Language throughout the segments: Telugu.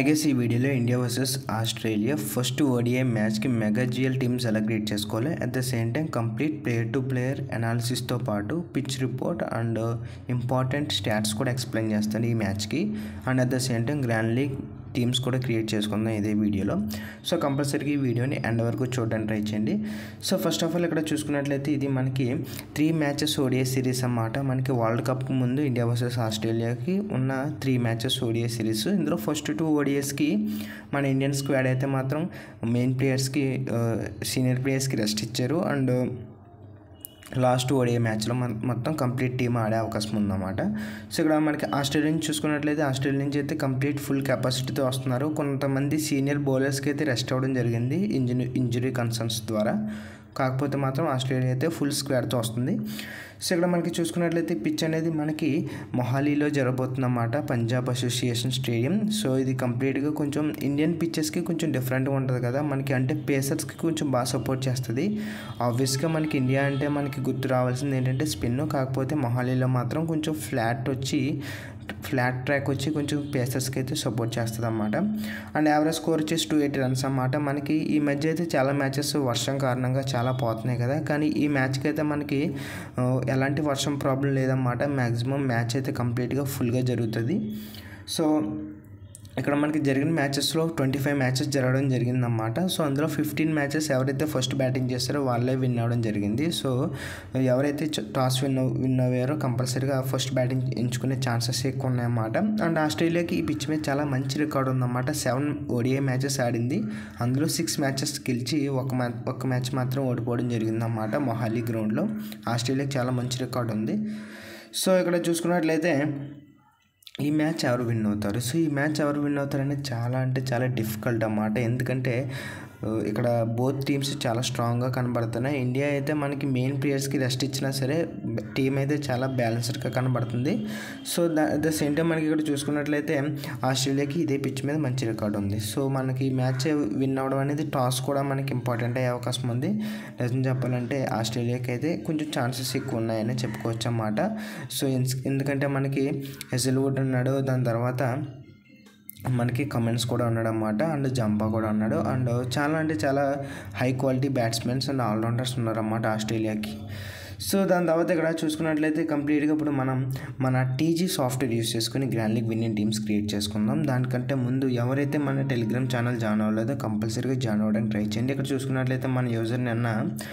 గైస్ ఈ వీడియోలో India versus Australia first ODI మ్యాచ్కి మెగా జిఎల్ టీమ్స్ ఎలా క్రియేట్ చేసుకోవాలి at the same time complete player to player అనాలిసిస్తో పాటు pitch report and important stats కూడా ఎక్స్ప్లెయిన్ చేస్తాను ఈ మ్యాచ్కి and at the same time grand league teams కూడా క్రియేట్ చేసుకుందాం ఇదే వీడియోలో సో కంపల్సరీగా ఈ వీడియోని ఎండ్ వరకు చూడడానికి ట్రై చేయండి సో ఫస్ట్ ఆఫ్ ఆల్ ఇక్కడ చూసుకున్నట్లయితే ఇది మనకి త్రీ మ్యాచెస్ ఓడిఐ సిరీస్ అన్నమాట మనకి వరల్డ్ కప్ ముందు ఇండియా వర్సెస్ ఆస్ట్రేలియాకి ఉన్న త్రీ మ్యాచెస్ ఓడిఐ సిరీస్ ఇందులో ఫస్ట్ టూ ఓడిఎస్కి మన ఇండియన్ స్క్వాడ్ అయితే మాత్రం మెయిన్ ప్లేయర్స్కి సీనియర్ ప్లేయర్స్కి రెస్ట్ ఇచ్చారు అండ్ లాస్ట్ ఓడిఐ మ్యాచ్లో మన మొత్తం కంప్లీట్ టీమ్ ఆడే అవకాశం ఉందన్నమాట సో ఇక్కడ మనకి ఆస్ట్రేలియా నుంచి చూసుకున్నట్లయితే ఆస్ట్రేలియా నుంచి అయితే కంప్లీట్ ఫుల్ కెపాసిటీతో వస్తున్నారు కొంతమంది సీనియర్ బౌలర్స్కి అయితే రెస్ట్ అవ్వడం జరిగింది ఇంజరీ ఇంజరీ కన్సర్న్స్ ద్వారా కాకపోతే మాత్రం ఆస్ట్రేలియా అయితే ఫుల్ స్క్వాడ్తో వస్తుంది సో ఇక్కడ మనకి చూసుకున్నట్లయితే పిచ్ అనేది మనకి మొహాలీలో జరగబోతుందన్నమాట పంజాబ్ అసోసియేషన్ స్టేడియం సో ఇది కంప్లీట్గా కొంచెం ఇండియన్ పిచ్చెస్కి కొంచెం డిఫరెంట్గా ఉంటుంది కదా మనకి అంటే పేసర్స్కి కొంచెం బాగా సపోర్ట్ చేస్తుంది ఆబ్వియస్గా మనకి ఇండియా అంటే మనకి గుర్తు రావాల్సింది ఏంటంటే స్పిన్ కాకపోతే మొహాలీలో మాత్రం కొంచెం ఫ్లాట్ వచ్చి ఫ్లాట్ ట్రాక్ వచ్చి కొంచెం పేసర్స్కి అయితే సపోర్ట్ చేస్తుంది అనమాట అండ్ యావరేజ్ స్కోర్ వచ్చేసి టూ ఎయిటీ రన్స్ అన్నమాట మనకి ఈ మధ్య అయితే చాలా మ్యాచెస్ వర్షం కారణంగా చాలా పోతున్నాయి కదా కానీ ఈ మ్యాచ్కి అయితే మనకి ఎలాంటి వర్షం ప్రాబ్లం లేదన్నమాట మ్యాక్సిమం మ్యాచ్ అయితే కంప్లీట్గా ఫుల్గా జరుగుతుంది సో ఇక్కడ మనకి జరిగిన మ్యాచెస్లో ట్వంటీ ఫైవ్ మ్యాచెస్ జరగడం జరిగిందన్నమాట సో అందులో ఫిఫ్టీన్ మ్యాచెస్ ఎవరైతే ఫస్ట్ బ్యాటింగ్ చేస్తారో వాళ్ళే విన్ అవ్వడం జరిగింది సో ఎవరైతే టాస్ విన్ విన్ అయ్యారో కంపల్సరీగా ఫస్ట్ బ్యాటింగ్ ఎంచుకునే ఛాన్సెస్ ఎక్కువ ఉన్నాయన్నమాట అండ్ ఆస్ట్రేలియాకి ఈ పిచ్ మీద చాలా మంచి రికార్డు ఉందన్నమాట సెవెన్ ఓడిఐ మ్యాచెస్ ఆడింది అందులో సిక్స్ మ్యాచెస్ గెలిచి ఒక మ్యా ఒక మ్యాచ్ మాత్రం ఓడిపోవడం జరిగిందన్నమాట మొహాలీ గ్రౌండ్లో ఆస్ట్రేలియాకి చాలా మంచి రికార్డు ఉంది సో ఇక్కడ చూసుకున్నట్లయితే ఈ మ్యాచ్ ఎవరు విన్ అవుతారు సో ఈ మ్యాచ్ ఎవరు విన్ అవుతారు అనేది చాలా అంటే చాలా డిఫికల్ట్ అన్నమాట ఎందుకంటే ఇక్కడ బోత్ టీమ్స్ చాలా స్ట్రాంగ్గా కనబడుతున్నాయి ఇండియా అయితే మనకి మెయిన్ ప్లేయర్స్కి రెస్ట్ ఇచ్చినా సరే టీం అయితే చాలా బ్యాలెన్స్డ్గా కనబడుతుంది so at the same time మనకి ఇక్కడ చూసుకున్నట్లయితే ఆస్ట్రేలియాకి ఇదే పిచ్ మీద మంచి రికార్డు ఉంది సో మనకి మ్యాచ్ విన్ అవడం అనేది టాస్ కూడా మనకి ఇంపార్టెంట్ అయ్యే అవకాశం ఉంది నిజం చెప్పాలంటే ఆస్ట్రేలియాకి అయితే కొంచెం ఛాన్సెస్ ఎక్కువ ఉన్నాయని చెప్పుకోవచ్చు అన్నమాట సో ఎందుకంటే మనకి హెజల్వుడ్ ఉన్నాడు దాని తర్వాత మనకి కమెంట్స్ కూడా ఉన్నాడు అనమాట అండ్ జంపా కూడా ఉన్నాడు అండ్ చాలా అంటే చాలా high quality batsmens and allrounders ఉన్నారన్నమాట ఆస్ట్రేలియాకి సో దాని తర్వాత ఇక్కడ చూసుకున్నట్లయితే కంప్లీట్గా ఇప్పుడు మనం మన టీజీ సాఫ్ట్వేర్ యూస్ చేసుకుని grand league winning teams create చేసుకుందాం దానికంటే ముందు ఎవరైతే మన టెలిగ్రామ్ ఛానల్ జాయిన్ అవ్వలేదో కంపల్సరీగా జాయిన్ అవ్వడానికి ట్రై చేయండి ఇక్కడ చూసుకున్నట్లయితే మన యూజర్ నిన్న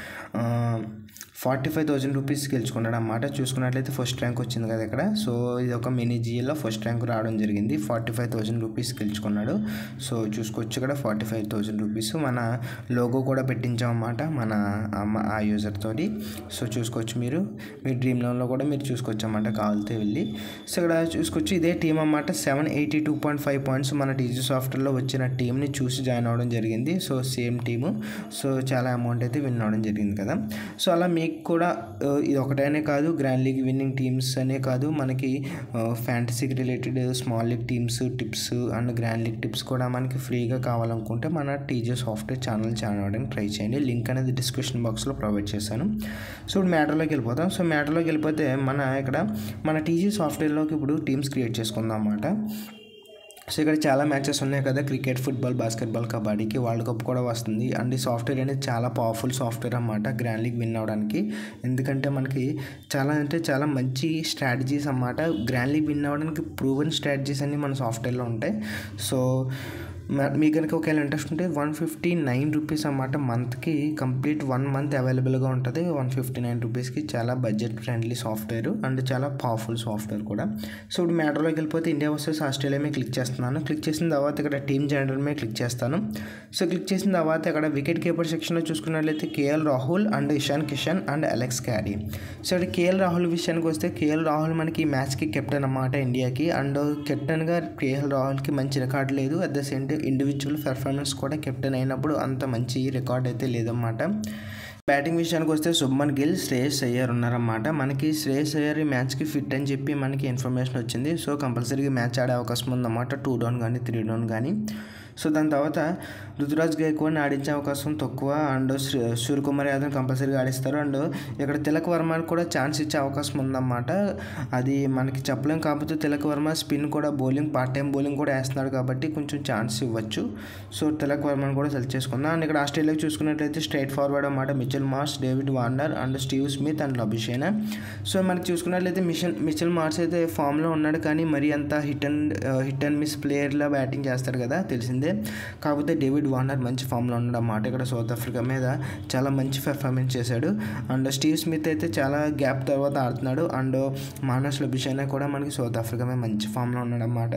ఫార్టీ ఫైవ్ థౌజండ్ రూపీస్ గెలుచుకున్నాడు అన్నమాట చూసుకున్నట్లయితే ఫస్ట్ ర్యాంక్ వచ్చింది కదా ఇక్కడ సో ఇది ఒక మినీ జిఎల్లో ఫస్ట్ ర్యాంక్ రావడం జరిగింది ఫార్టీ ఫైవ్ థౌజండ్ రూపీస్ గెలుచుకున్నాడు సో చూసుకోవచ్చు ఇక్కడ ఫార్టీ ఫైవ్ థౌజండ్ రూపీస్ మన లోగో కూడా పెట్టించాం అన్నమాట మన ఆ యూజర్ తోటి సో చూసుకోవచ్చు మీరు మీ డ్రీమ్ లోన్లో కూడా మీరు చూసుకోవచ్చు అన్నమాట కావాలితే వెళ్ళి సో ఇక్కడ చూసుకోవచ్చు ఇదే టీం అన్నమాట seven eighty two point five points మన టీజీ సాఫ్ట్వేర్లో వచ్చిన టీంని చూసి జాయిన్ అవ్వడం జరిగింది సో సేమ్ టీము సో చాలా అమౌంట్ అయితే విన్ అవ్వడం జరిగింది కదా సో అలా మీకు కూడా ఇది ఒకటైనే కాదు గ్రాండ్ లీగ్ విన్నింగ్ టీమ్స్ అనే కాదు మనకి ఫ్యాంటసీకి related small league teams tips and grand league tips కూడా మనకి ఫ్రీగా కావాలనుకుంటే మన టీజే సాఫ్ట్వేర్ ఛానల్ జాయిన్ అవ్వడానికి ట్రై చేయండి లింక్ అనేది డిస్క్రిప్షన్ బాక్స్లో ప్రొవైడ్ చేశాను సో ఇప్పుడు మ్యాటర్లోకి వెళ్ళిపోతాం సో మ్యాటర్లోకి వెళ్ళిపోతే మన ఇక్కడ మన టీజీ సాఫ్ట్వేర్లోకి ఇప్పుడు టీమ్స్ క్రియేట్ చేసుకుందాం అన్నమాట సో ఇక్కడ చాలా మ్యాచెస్ ఉన్నాయి కదా క్రికెట్ ఫుట్బాల్ బాస్కెట్బాల్ కబడ్డీకి వరల్డ్ కప్ కూడా వస్తుంది అండ్ ఈ సాఫ్ట్వేర్ అనేది చాలా పవర్ఫుల్ సాఫ్ట్వేర్ అన్నమాట గ్రాండ్ లీగ్ విన్ అవ్వడానికి ఎందుకంటే మనకి చాలా అంటే చాలా మంచి స్ట్రాటజీస్ అన్నమాట గ్రాండ్ లీగ్ విన్ అవ్వడానికి ప్రూవెన్ స్ట్రాటజీస్ అన్ని మన సాఫ్ట్వేర్లో ఉంటాయి సో మీకు కనుక ఒకవేళ ఇంట్రెస్ట్ ఉంటే వన్ ఫిఫ్టీ నైన్ రూపీస్ అన్నమాట మంత్కి కంప్లీట్ వన్ మంత్ అవైలబుల్గా ఉంటుంది వన్ ఫిఫ్టీ నైన్ రూపీస్కి చాలా బడ్జెట్ ఫ్రెండ్లీ సాఫ్ట్వేర్ అండ్ చాలా పవర్ఫుల్ సాఫ్ట్వేర్ కూడా సో ఇప్పుడు మ్యాటర్లోకి వెళ్ళిపోతే ఇండియా వర్సెస్ ఆస్ట్రేలియా మీద క్లిక్ చేస్తున్నాను క్లిక్ చేసిన తర్వాత ఇక్కడ టీమ్ జనరల్ మీద క్లిక్ చేస్తాను సో క్లిక్ చేసిన తర్వాత ఇక్కడ వికెట్ కీపర్ సెక్షన్లో చూసుకున్నట్లయితే KL Rahul and Ishan Kishan and Alex Carey so ఇక్కడ కేఎల్ రాహుల్ విషయానికి వస్తే కేఎల్ రాహుల్ మనకి ఈ మ్యాచ్కి కెప్టెన్ అన్నమాట ఇండియాకి అండ్ కెప్టెన్గా కేఎల్ రాహుల్కి మంచి రికార్డ్ లేదు at the same time individual performance కూడా కెప్టెన్ అయినప్పుడు అంత మంచి రికార్డ్ అయితే లేదన్నమాట బ్యాటింగ్ విషయానికి వస్తే శుభ్మన్ గిల్ శ్రేయస్ అయ్యర్ ఉన్నారన్నమాట మనకి శ్రేయస్ అయ్యర్ ఈ మ్యాచ్కి ఫిట్ అని చెప్పి మనకి ఇన్ఫర్మేషన్ వచ్చింది సో కంపల్సరీగా మ్యాచ్ ఆడే అవకాశం ఉందన్నమాట టూ డౌన్ కానీ త్రీ డౌన్ కానీ సో దాని తర్వాత రుతురాజ్ గైక్వాడ్ని ఆడించే అవకాశం తక్కువ అండ్ సూర్యకుమార్ యాదవ్ కంపల్సరీగా ఆడిస్తారు అండ్ ఇక్కడ తిలక్ వర్మకి కూడా ఛాన్స్ ఇచ్చే అవకాశం ఉందన్నమాట అది మనకి చెప్పలేం కాకపోతే తిలక్ వర్మ స్పిన్ కూడా బౌలింగ్ పార్ట్ టైం బౌలింగ్ కూడా వేస్తున్నాడు కాబట్టి కొంచెం ఛాన్స్ ఇవ్వచ్చు సో తిలక్ వర్మని కూడా సెలెక్ట్ చేసుకుందాం అండ్ ఇక్కడ ఆస్ట్రేలియాకి చూసుకున్నట్లయితే స్ట్రైట్ ఫార్వర్డ్ అన్నమాట Mitchell Marsh David Warner and Steve Smith and Labuschagne so మనకి చూసుకున్నట్లయితే మిషన్ మిచెల్ మార్స్ అయితే ఫామ్లో ఉన్నాడు కానీ మరీ అంత hit and hit and miss ప్లేయర్లా బ్యాటింగ్ చేస్తాడు కదా తెలిసిందే కాకపోతే డేవిడ్ వార్నర్ మంచి ఫామ్లో ఉన్నాడు అన్నమాట ఇక్కడ సౌత్ ఆఫ్రికా మీద చాలా మంచి పెర్ఫార్మెన్స్ చేశాడు అండ్ స్టీవ్ స్మిత్ అయితే చాలా గ్యాప్ తర్వాత ఆడుతున్నాడు అండ్ మానస్ లభిషైనా కూడా మనకి సౌత్ ఆఫ్రికా మీద మంచి ఫామ్లో ఉన్నాడు అన్నమాట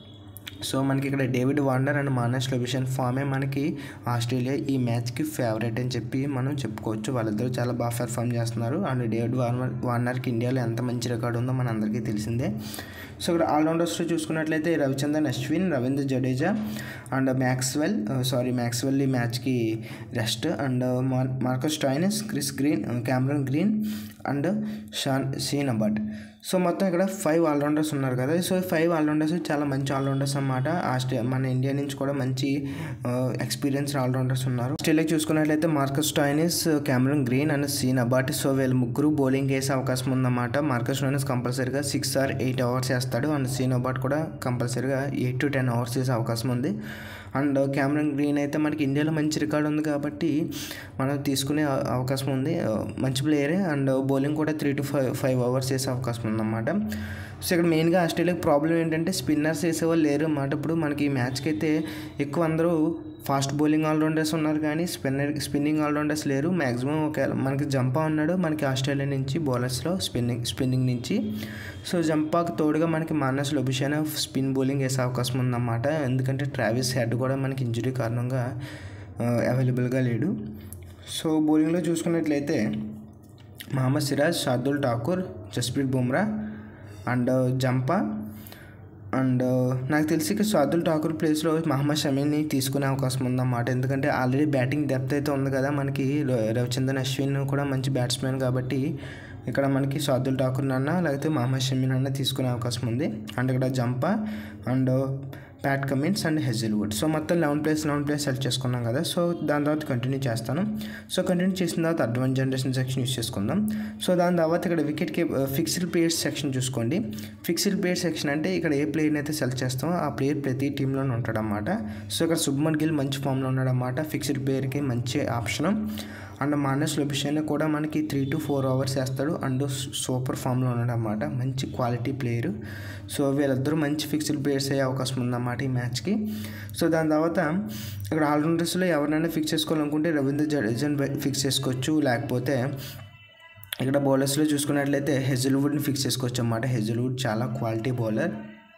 సో మనకి ఇక్కడ David Warner and Marnus Labuschagne ఫామే మనకి ఆస్ట్రేలియా ఈ మ్యాచ్కి ఫేవరెట్ అని చెప్పి మనం చెప్పుకోవచ్చు వాళ్ళిద్దరూ చాలా బాగా పెర్ఫామ్ చేస్తున్నారు అండ్ డేవిడ్ వార్నర్ వార్నర్కి ఇండియాలో ఎంత మంచి రికార్డు ఉందో మన అందరికీ తెలిసిందే సో ఇక్కడ ఆల్రౌండర్స్లో చూసుకున్నట్లయితే Ravichandran Ashwin Ravindra Jadeja and Maxwell sorry Maxwell ఈ మ్యాచ్కి rest and Marcus Stoinis Chris Green Cameron Green and Sean Sean Abbott so మొత్తం ఇక్కడ ఫైవ్ ఆల్రౌండర్స్ ఉన్నారు కదా సో ఫైవ్ ఆల్రౌండర్స్ చాలా మంచి ఆల్రౌండర్స్ అన్నమాట ఆస్ట్రే మన ఇండియా నుంచి కూడా మంచి ఎక్స్పీరియన్స్ ఆల్రౌండర్స్ ఉన్నారు ఆస్ట్రేలియాకి చూసుకున్నట్లయితే Marcus Stoinis Cameron Green and Sean Abbott so వీళ్ళు ముగ్గురు బౌలింగ్ వేసే అవకాశం ఉందన్నమాట మార్కస్ స్టాయినిస్ కంపల్సరీగా సిక్స్ ఆర్ ఎయిట్ అవర్స్ వేస్తాడు అండ్ సీన్ అబాట్ కూడా కంపల్సరీగా ఎయిట్ టు టెన్ అవర్స్ వేసే అవకాశం ఉంది అండ్ కెమెరన్ గ్రీన్ అయితే మనకి ఇండియాలో మంచి రికార్డ్ ఉంది కాబట్టి మనం తీసుకునే అవ- అవకాశం ఉంది మంచి ప్లేయరే అండ్ బౌలింగ్ కూడా three to five five overs వేసే అవకాశం ఉందన్నమాట సో ఇక్కడ మెయిన్గా ఆస్ట్రేలియాకి ప్రాబ్లం ఏంటంటే స్పిన్నర్స్ వేసేవాళ్ళు లేరు అన్నమాట ఇప్పుడు మనకి ఈ మ్యాచ్కి అయితే ఎక్కువ అందరూ ఫాస్ట్ బౌలింగ్ ఆల్రౌండర్స్ ఉన్నారు కానీ స్పిన్నర్ స్పిన్నింగ్ ఆల్రౌండర్స్ లేరు మ్యాక్సిమం ఒక మనకి జంపా ఉన్నాడు మనకి ఆస్ట్రేలియా నుంచి బౌలర్స్లో స్పిన్నింగ్ స్పిన్నింగ్ నుంచి సో జంపాకు తోడుగా మనకి మానస్ లొబిషాన స్పిన్ బౌలింగ్ వేసే అవకాశం ఉందన్నమాట ఎందుకంటే ట్రావిస్ హెడ్ కూడా మనకి ఇంజురీ కారణంగా అవైలబుల్గా లేడు సో బౌలింగ్లో చూసుకున్నట్లయితే Mohammed Siraj Shardul Thakur Jasprit Bumrah and Zampa and నాకు తెలిసి ఇక షార్దుల్ ఠాకూర్ ప్లేస్లో మహమ్మద్ షమీని తీసుకునే అవకాశం ఉందన్నమాట ఎందుకంటే ఆల్రెడీ బ్యాటింగ్ డెప్త్ అయితే ఉంది కదా మనకి ర- రవిచంద్రన్ అశ్విన్ కూడా మంచి బ్యాట్స్మెన్ కాబట్టి ఇక్కడ మనకి షార్దుల్ ఠాకూర్ అన్న లేకపోతే మహమ్మద్ షమీన్ అన్న తీసుకునే అవకాశం ఉంది అండ్ ఇక్కడ Zampa and Pat Cummins and Hazlewood so మొత్తం eleven players eleven players select చేసుకున్నాం కదా సో దాని తర్వాత కంటిన్యూ చేస్తాను సో కంటిన్యూ చేసిన తర్వాత అడ్వాన్స్ జనరేషన్ సెక్షన్ యూస్ చేసుకుందాం సో దాని తర్వాత ఇక్కడ వికెట్ కి ఫిక్స్డ్ ప్లేయర్స్ సెక్షన్ చూసుకోండి ఫిక్స్డ్ ప్లేయర్ సెక్షన్ అంటే ఇక్కడ ఏ ప్లేయర్ని అయితే సెలెక్ట్ చేస్తామో ఆ ప్లేయర్ ప్రతి టీంలోనే ఉంటాడన్నమాట సో ఇక్కడ శుభ్మన్ గిల్ మంచి ఫామ్లో ఉన్నాడన్నమాట ఫిక్స్డ్ ప్లేయర్కి మంచి ఆప్షన్ అండ్ మానస్ లొబిషన్ కూడా మనకి త్రీ టు ఫోర్ అవర్స్ వేస్తాడు అండ్ సూపర్ ఫామ్లో ఉన్నాడు అనమాట మంచి క్వాలిటీ ప్లేయర్ సో వీళ్ళిద్దరూ మంచి ఫిక్స్డ్ ప్లేయర్స్ అయ్యే అవకాశం ఉందన్నమాట ఈ మ్యాచ్కి సో దాని తర్వాత ఇక్కడ ఆల్రౌండర్స్లో ఎవరినైనా ఫిక్స్ చేసుకోవాలనుకుంటే రవీంద్ర జడేజాని ఫిక్స్ చేసుకోవచ్చు లేకపోతే ఇక్కడ బౌలర్స్లో చూసుకున్నట్లయితే హెజిల్వుడ్ని ఫిక్స్ చేసుకోవచ్చు అన్నమాట హెజిల్వుడ్ చాలా క్వాలిటీ బౌలర్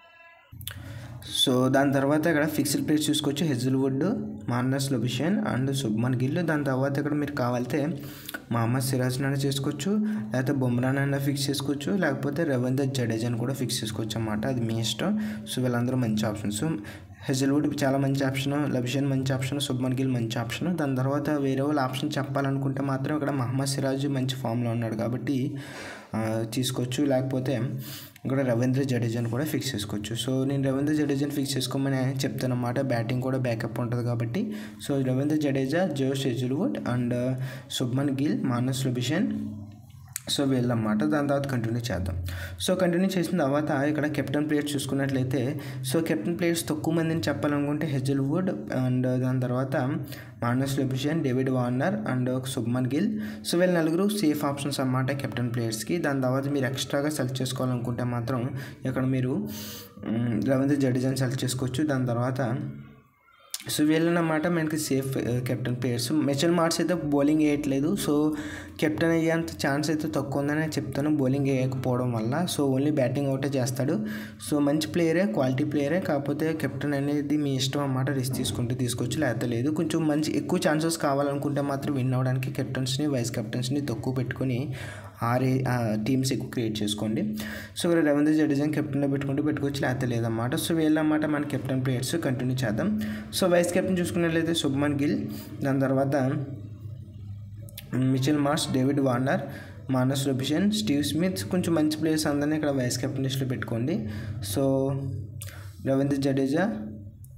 సో దాని తర్వాత ఇక్కడ ఫిక్స్డ్ ప్లేస్ చూసుకోవచ్చు Hazlewood Marnus Labuschagne and Shubman Gill దాని తర్వాత ఇక్కడ మీరు కావాలితే మహమ్మద్ సిరాజ్ నైనా చేసుకోవచ్చు లేకపోతే బుమ్రానైనా ఫిక్స్ చేసుకోవచ్చు లేకపోతే రవీంద్ర జడేజాని కూడా ఫిక్స్ చేసుకోవచ్చు అన్నమాట అది మీ ఇష్టం సో వీళ్ళందరూ మంచి ఆప్షన్స్ హెజిల్వుడ్ చాలా మంచి ఆప్షన్ లభిషన్ మంచి ఆప్షన్ శుభ్మన్ గిల్ మంచి ఆప్షన్ దాని తర్వాత వేరే వాళ్ళ ఆప్షన్ చెప్పాలనుకుంటే మాత్రం ఇక్కడ మహమ్మద్ సిరాజ్ మంచి ఫామ్లో ఉన్నాడు కాబట్టి ఆ, తీసుకోవచ్చు లేకపోతే ఇక్కడ రవీంద్ర జడేజాని కూడా ఫిక్స్ చేసుకోవచ్చు సో నేను రవీంద్ర జడేజాని ఫిక్స్ చేసుకోమని చెప్తాను అన్నమాట బ్యాటింగ్ కూడా బ్యాకప్ ఉంటుంది కాబట్టి so Ravindra Jadeja Josh Hazlewood and Shubman Gill Marnus Labuschagne so వీళ్ళన్నమాట దాని తర్వాత కంటిన్యూ చేద్దాం సో కంటిన్యూ చేసిన తర్వాత ఇక్కడ కెప్టెన్ ప్లేయర్స్ చూసుకున్నట్లయితే సో కెప్టెన్ ప్లేయర్స్ తక్కువ మందిని చెప్పాలనుకుంటే హెజిల్వుడ్ అండ్ దాని తర్వాత Marnus Labuschagne David Warner and Shubman Gill so వీళ్ళ నలుగురు సేఫ్ ఆప్షన్స్ అన్నమాట కెప్టెన్ ప్లేయర్స్కి దాని తర్వాత మీరు ఎక్స్ట్రాగా సెలెక్ట్ చేసుకోవాలనుకుంటే మాత్రం ఇక్కడ మీరు మ్, రవీంద్ర జడేజాని సెలెక్ట్ చేసుకోవచ్చు దాని తర్వాత సో వీళ్ళనమాట మనకి safe captain players Mitchell Marsh అయితే బౌలింగ్ వేయట్లేదు సో కెప్టెన్ అయ్యేంత ఛాన్స్ అయితే తక్కువ ఉందని నేను చెప్తాను బౌలింగ్ వేయకపోవడం వల్ల సో ఓన్లీ బ్యాటింగ్ ఒకటే చేస్తాడు సో మంచి ప్లేయరే క్వాలిటీ ప్లేయరే కాకపోతే కెప్టెన్ అనేది మీ ఇష్టం అన్నమాట రిస్క్ తీసుకుంటే తీసుకోవచ్చు లేకపోతే లేదు కొంచెం మంచి ఎక్కువ ఛాన్సెస్ కావాలనుకుంటే మాత్రం విన్ అవ్వడానికి కెప్టెన్స్ని వైస్ కెప్టెన్స్ని తక్కువ పెట్టుకొని ఆరే టీమ్స్ ఎక్కువ క్రియేట్ చేసుకోండి సో ఇక్కడ రవీంద్ర జడేజాని కెప్టెన్లో పెట్టుకుంటూ పెట్టుకోవచ్చు లేకపోతే లేదన్నమాట సో వీళ్ళన్నమాట మన కెప్టెన్ ప్లేయర్స్ కంటిన్యూ చేద్దాం సో వైస్ కెప్టెన్ చూసుకున్నట్లయితే శుభ్మన్ గిల్ దాని తర్వాత Mitchell Marsh David Warner Marnus Labuschagne Steve Smith కొంచెం మంచి ప్లేయర్స్ అందరినీ ఇక్కడ వైస్ కెప్టెన్ లిస్ట్లో పెట్టుకోండి సో రవీంద్ర జడేజా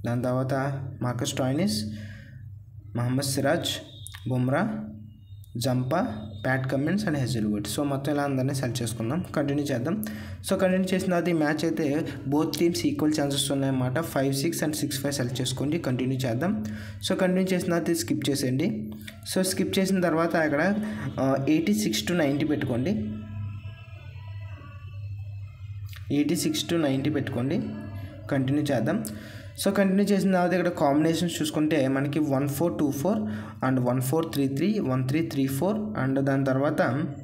దాని తర్వాత Marcus Stoinis Mohammed Siraj Bumrah Zampa Pat Cummins and Hazlewood so మొత్తం ఇలా అందరినీ సెలెక్ట్ చేసుకుందాం కంటిన్యూ చేద్దాం సో కంటిన్యూ చేసిన తర్వాత ఈ మ్యాచ్ అయితే బోత్ టీమ్స్ ఈక్వల్ ఛాన్సెస్ ఉన్నాయన్నమాట five six and six five select చేసుకోండి కంటిన్యూ చేద్దాం సో కంటిన్యూ చేసిన తర్వాత స్కిప్ చేసేయండి సో స్కిప్ చేసిన తర్వాత అక్కడ ఎయిటీ సిక్స్ టు నైంటీ పెట్టుకోండి ఎయిటీ సిక్స్ టు నైంటీ పెట్టుకోండి కంటిన్యూ చేద్దాం సో కంటిన్యూ చేసిన తర్వాత ఇక్కడ కాంబినేషన్స్ చూసుకుంటే మనకి one four two four and one four three three one three three four and దాని తర్వాత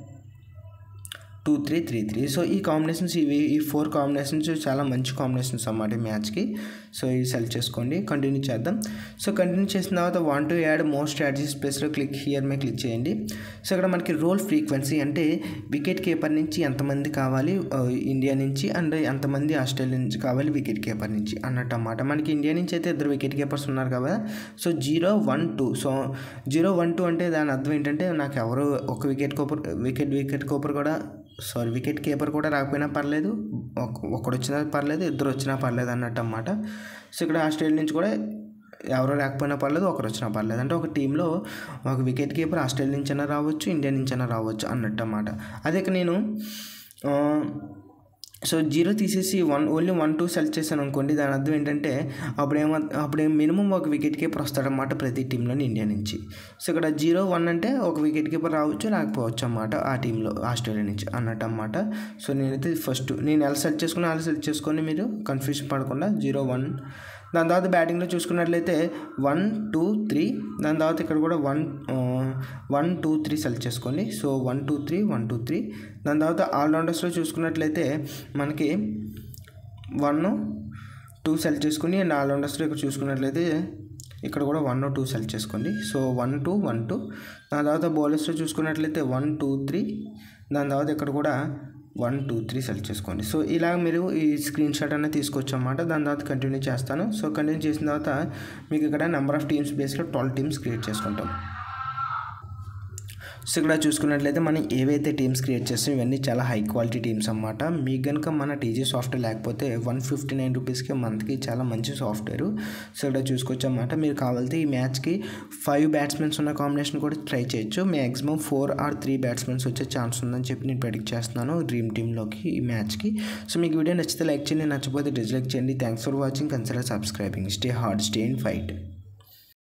two three three three so ఈ కాంబినేషన్స్ ఇవి ఈ ఫోర్ కాంబినేషన్స్ చాలా మంచి కాంబినేషన్స్ అన్నమాట ఈ మ్యాచ్కి సో ఇవి సెలెక్ట్ చేసుకోండి కంటిన్యూ చేద్దాం సో కంటిన్యూ చేసిన తర్వాత one two add more strategies ప్లేస్లో క్లిక్ హియర్ మీద క్లిక్ చేయండి సో ఇక్కడ మనకి రోల్ ఫ్రీక్వెన్సీ అంటే వికెట్ కీపర్ నుంచి ఎంతమంది కావాలి ఆ, ఇండియా నుంచి అండ్ ఎంతమంది ఆస్ట్రేలియా నుంచి కావాలి వికెట్ కీపర్ నుంచి అన్నట్టు అన్నమాట మనకి ఇండియా నుంచి అయితే ఇద్దరు వికెట్ కీపర్స్ ఉన్నారు కదా so zero one two so zero one two అంటే దాని అర్థం ఏంటంటే నాకు ఎవరు ఒక wicket keeper wicket wicket keeper కూడా సారీ వికెట్ కీపర్ కూడా రాకపోయినా పర్లేదు ఒక- ఒకడు వచ్చినా పర్లేదు ఇద్దరు వచ్చినా పర్లేదు అన్నట్టు అన్నమాట సో ఇక్కడ ఆస్ట్రేలియా నుంచి కూడా ఎవరో లేకపోయినా పర్లేదు ఒకరు వచ్చినా పర్లేదు అంటే ఒక టీంలో ఒక వికెట్ కీపర్ ఆస్ట్రేలియా నుంచైనా రావచ్చు ఇండియా నుంచైనా రావచ్చు అన్నట్టు అన్నమాట అదే ఇక నేను ఆ, సో జీరో తీసేసి one only one two select చేశాను అనుకోండి దాని అర్థం ఏంటంటే అప్పుడు ఏమో అప్పుడు మినిమం ఒక వికెట్ కీపర్ వస్తాడనమాట ప్రతి టీంలోని ఇండియా నుంచి సో ఇక్కడ జీరో వన్ అంటే ఒక వికెట్ కీపర్ రావచ్చు లేకపోవచ్చు అన్నమాట ఆ టీంలో ఆస్ట్రేలియా నుంచి అన్నట్టు అన్నమాట సో నేనైతే ఫస్ట్ నేను ఎలా సెలెక్ట్ చేసుకున్నా అలా సెలెక్ట్ చేసుకొని మీరు కన్ఫ్యూజన్ పడకుండా జీరో వన్ దాని తర్వాత బ్యాటింగ్లో చూసుకున్నట్లయితే వన్ టూ త్రీ దాని తర్వాత ఇక్కడ కూడా one one two three select చేసుకోండి so one two three one two three దాని తర్వాత ఆల్రౌండర్స్లో చూసుకున్నట్లయితే మనకి వన్ టూ సెలెక్ట్ చేసుకుని అండ్ ఆల్రౌండర్స్లో ఇక్కడ చూసుకున్నట్లయితే ఇక్కడ కూడా వన్ టూ సెలెక్ట్ చేసుకోండి so one two one two దాని తర్వాత బౌలర్స్లో చూసుకున్నట్లయితే వన్ టూ త్రీ దాని తర్వాత ఇక్కడ కూడా వన్ టూ త్రీ సెలెక్ట్ చేసుకోండి సో ఇలా మీరు ఈ స్క్రీన్ షాట్ అనేది తీసుకోవచ్చు అన్నమాట దాని తర్వాత కంటిన్యూ చేస్తాను సో కంటిన్యూ చేసిన తర్వాత మీకు ఇక్కడ నెంబర్ ఆఫ్ టీమ్స్ బేస్లో ట్వెల్వ్ టీమ్స్ క్రియేట్ చేసుకుంటాం సో ఇక్కడ చూసుకున్నట్లయితే మనం ఏవైతే టీమ్స్ క్రియేట్ చేస్తాం ఇవన్నీ చాలా హై క్వాలిటీ టీమ్స్ అన్నమాట మీకు కనుక మన టీజీ సాఫ్ట్వేర్ లేకపోతే వన్ ఫిఫ్టీ నైన్ రూపీస్కి మంత్కి చాలా మంచి సాఫ్ట్వేర్ సో ఇక్కడ చూసుకోవచ్చు అన్నమాట మీరు కావాలంటే ఈ మ్యాచ్కి ఫైవ్ బ్యాట్స్మెన్స్ ఉన్న కాంబినేషన్ కూడా ట్రై చేయొచ్చు maximum four or three batsmens వచ్చే ఛాన్స్ ఉందని చెప్పి నేను ప్రెడిక్ట్ చేస్తున్నాను డ్రీమ్ టీంలోకి ఈ మ్యాచ్కి సో మీకు వీడియో నచ్చితే లైక్ చేయండి నచ్చకపోతే డిస్లైక్ చేయండి thanks for watching consider subscribing stay hard stay in fight